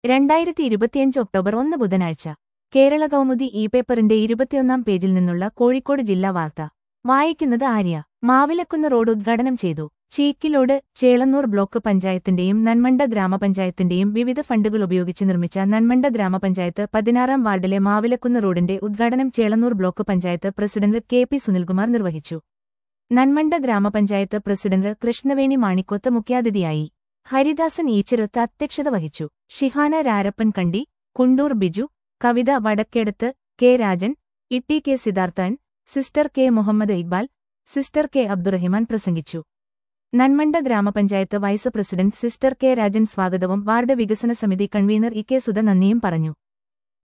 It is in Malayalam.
രണ്ടായിരത്തി ഇരുപത്തിയഞ്ച് ഒക്ടോബർ ഒന്ന് ബുധനാഴ്ച കേരള കൗമുദി ഇ പേപ്പറിന്റെ ഇരുപത്തിയൊന്നാം പേജിൽ നിന്നുള്ള കോഴിക്കോട് ജില്ലാ വാർത്ത വായിക്കുന്നത് ആര്യ മാവിലക്കുന്ന് റോഡ് ഉദ്ഘാടനം ചെയ്തു ചീക്കിലോട് ചേളന്നൂർ ബ്ലോക്ക് പഞ്ചായത്തിന്റെയും നന്മണ്ട ഗ്രാമപഞ്ചായത്തിന്റെയും വിവിധ ഫണ്ടുകൾ ഉപയോഗിച്ച് നിർമ്മിച്ച നന്മണ്ട ഗ്രാമപഞ്ചായത്ത് പതിനാറാം വാർഡിലെ മാവിലക്കുന്ന് റോഡിന്റെ ഉദ്ഘാടനം Chelannur block panchayat president K P Sunilkumar നിർവഹിച്ചു നന്മണ്ട ഗ്രാമപഞ്ചായത്ത് പ്രസിഡന്റ് കൃഷ്ണവേണി മാണിക്കോത്ത് മുഖ്യാതിഥിയായി ഹരിദാസൻ ഈച്ചിറത്ത് അധ്യക്ഷത വഹിച്ചു ഷിഹാന രാരപ്പൻ കണ്ടി കുണ്ടൂർ ബിജു കവിത വടക്കേടത്ത് കെ രാജൻ ഇട്ടി കെ സിദ്ധാർത്ഥൻ സിസ്റ്റർ കെ മുഹമ്മദ് ഇക്ബാൽ സിസ്റ്റർ കെ അബ്ദുറഹിമാൻ പ്രസംഗിച്ചു നന്മണ്ട ഗ്രാമപഞ്ചായത്ത് വൈസ് പ്രസിഡന്റ് സിസ്റ്റർ കെ രാജൻ സ്വാഗതവും വാർഡ് വികസന സമിതി കൺവീനർ ഇ കെ സുധ നന്ദിയും പറഞ്ഞു